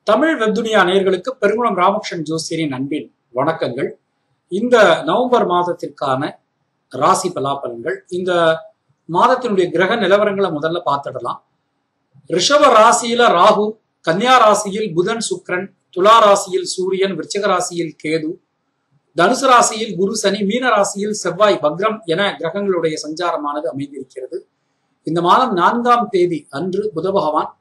தமிழ் வெப்துனியா நேயர்களுக்கு பெருங்குளம் ராமகிருஷ்ணன் ஜோசியரின் அன்பின் வணக்கங்கள் இந்த நவம்பர் மாதத்திற்கான ராசி பலாபலன்கள் இந்த மாதத்தினுடைய கிரக நிலவரங்களை முதல்ல பார்த்துடலாம் ரிஷப ராசியில ராகு கன்னியா ராசியில் புதன் சுக்கிரன் துலா ராசியில் சூரியன் விருச்சிக ராசியில் கேது தனுசு ராசியில் குரு சனி மீன ராசியில் செவ்வாய் பக்ரம் என கிரகங்களுடைய சஞ்சாரமானது அமைந்திருக்கிறது இந்த மாதம் நான்காம் தேதி அன்று புத பகவான்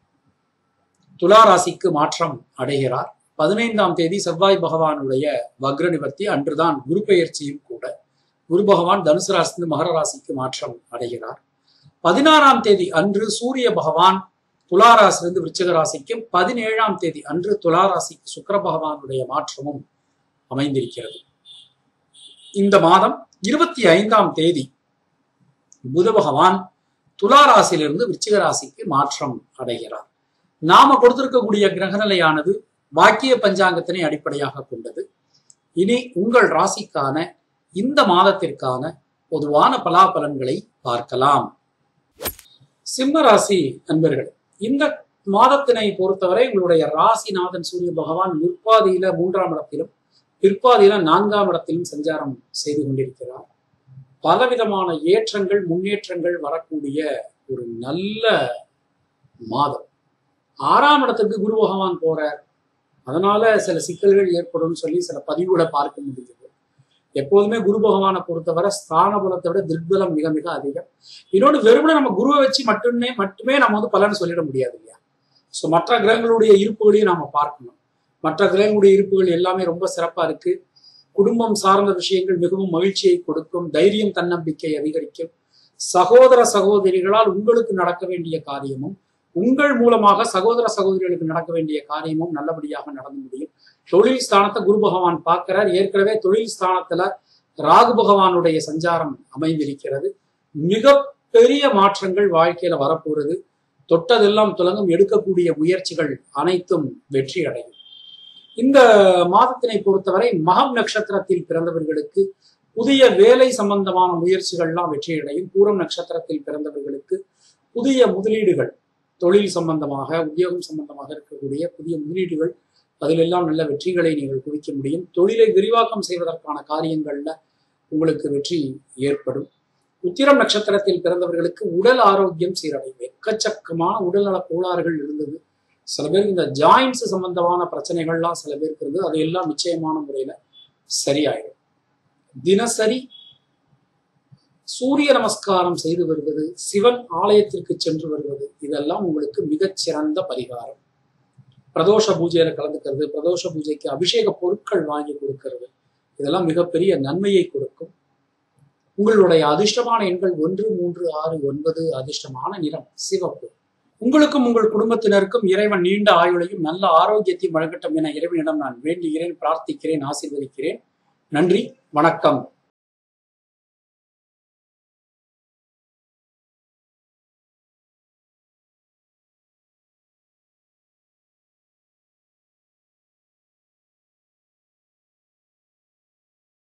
துலா ராசிக்கு மாற்றம் அடைகிறார் பதினைந்தாம் தேதி செவ்வாய் பகவானுடைய வக்ர நிவர்த்தி அன்றுதான் குரு பெயர்ச்சியும் கூட குரு பகவான் தனுசு ராசிந்து மகர ராசிக்கு மாற்றம் அடைகிறார் பதினாறாம் தேதி அன்று சூரிய பகவான் துலா ராசிலிருந்து விருச்சிக ராசிக்கும் பதினேழாம் தேதி அன்று துலா ராசிக்கு சுக்கர பகவானுடைய மாற்றமும் அமைந்திருக்கிறது இந்த மாதம் இருபத்தி ஐந்தாம் தேதி புத பகவான் துலா ராசியிலிருந்து விருச்சிக ராசிக்கு மாற்றம் அடைகிறார் நாம கொடுத்திருக்கக்கூடிய கிரகநிலையானது வாக்கிய பஞ்சாங்கத்தினை அடிப்படையாக கொண்டது இனி உங்கள் ராசிக்கான இந்த மாதத்திற்கான பொதுவான பலாபலன்களை பார்க்கலாம் சிம்ம ராசி நண்பர்கள் இந்த மாதத்தினை பொறுத்தவரை உங்களுடைய ராசிநாதன் சூரிய பகவான் முற்பாதியில மூன்றாம் இடத்திலும் பிற்பாதியில நான்காம் இடத்திலும் சஞ்சாரம் செய்து கொண்டிருக்கிறார் பலவிதமான ஏற்றங்கள் முன்னேற்றங்கள் வரக்கூடிய ஒரு நல்ல மாதம் ஆறாம் இடத்துக்கு குரு பகவான் போறார் அதனால சில சிக்கல்கள் ஏற்படும் சொல்லி சில பதிவுகளை பார்க்க முடியுது எப்போதுமே குரு பகவானை பொறுத்தவரை ஸ்தான பலத்தை விட திருப்பலம் மிக மிக அதிகம் இன்னொன்று வெறுமனே நம்ம குருவை வச்சு மட்டுமே மட்டுமே நம்ம வந்து பலன் சொல்லிட முடியாது இல்லையா ஸோ மற்ற கிரகங்களுடைய இருப்புகளையும் நாம பார்க்கணும் மற்ற கிரகங்களுடைய இருப்புகள் எல்லாமே ரொம்ப சிறப்பா இருக்கு குடும்பம் சார்ந்த விஷயங்கள் மிகவும் மகிழ்ச்சியை கொடுக்கும் தைரியம் தன்னம்பிக்கை அதிகரிக்கும் சகோதர சகோதரிகளால் உங்களுக்கு நடக்க வேண்டிய காரியமும் உங்கள் மூலமாக சகோதர சகோதரிகளுக்கு நடக்க வேண்டிய காரியமும் நல்லபடியாக நடந்து முடியும் தொழில் ஸ்தானத்தை குரு பகவான் பார்க்கிறார் ஏற்கனவே தொழில் ஸ்தானத்துல ராகு பகவானுடைய சஞ்சாரம் அமைந்திருக்கிறது மிக பெரிய மாற்றங்கள் வாழ்க்கையில வரப்போறது தொட்டதெல்லாம் துலங்கும் எடுக்கக்கூடிய முயற்சிகள் அனைத்தும் வெற்றி அடையும் இந்த மாதத்தினை பொறுத்தவரை மகம் நட்சத்திரத்தில் பிறந்தவர்களுக்கு புதிய வேலை சம்பந்தமான முயற்சிகள்லாம் வெற்றியடையும் பூரம் நட்சத்திரத்தில் பிறந்தவர்களுக்கு புதிய முதலீடுகள் தொழில் சம்பந்தமாக உத்தியோகம் சம்பந்தமாக இருக்கக்கூடிய புதிய முதலீடுகள் அதிலெல்லாம் நல்ல வெற்றிகளை நீங்கள் குவிக்க முடியும் தொழிலை விரிவாக்கம் செய்வதற்கான காரியங்கள்ல உங்களுக்கு வெற்றி ஏற்படும் உத்திரம் நட்சத்திரத்தில் பிறந்தவர்களுக்கு உடல் ஆரோக்கியம் சீரடையும் எக்கச்சக்கமான உடல்நல கோளாறுகள் இருந்தது சில பேருக்கு இந்த ஜாயின்ஸ் சம்பந்தமான பிரச்சனைகள்லாம் சில பேருக்கு இருந்தது அதையெல்லாம் நிச்சயமான முறையில சரியாயிடும் தினசரி சூரிய நமஸ்காரம் செய்து வருவது சிவன் ஆலயத்திற்கு சென்று வருவது இதெல்லாம் உங்களுக்கு மிகச்சிறந்த பரிகாரம் பிரதோஷ பூஜையில கலந்துக்கிறது பிரதோஷ பூஜைக்கு அபிஷேக பொருட்கள் வாங்கி கொடுக்கிறது இதெல்லாம் மிகப்பெரிய நன்மையை கொடுக்கும் உங்களுடைய அதிர்ஷ்டமான எண்கள் ஒன்று மூன்று ஆறு ஒன்பது அதிர்ஷ்டமான நிறம் சிவப்பு உங்களுக்கும் உங்கள் குடும்பத்தினருக்கும் இறைவன் நீண்ட ஆயுளையும் நல்ல ஆரோக்கியத்தையும் வழங்கட்டும் என இறைவனிடம் நான் வேண்டுகிறேன் பிரார்த்திக்கிறேன் ஆசீர்வதிக்கிறேன் நன்றி வணக்கம்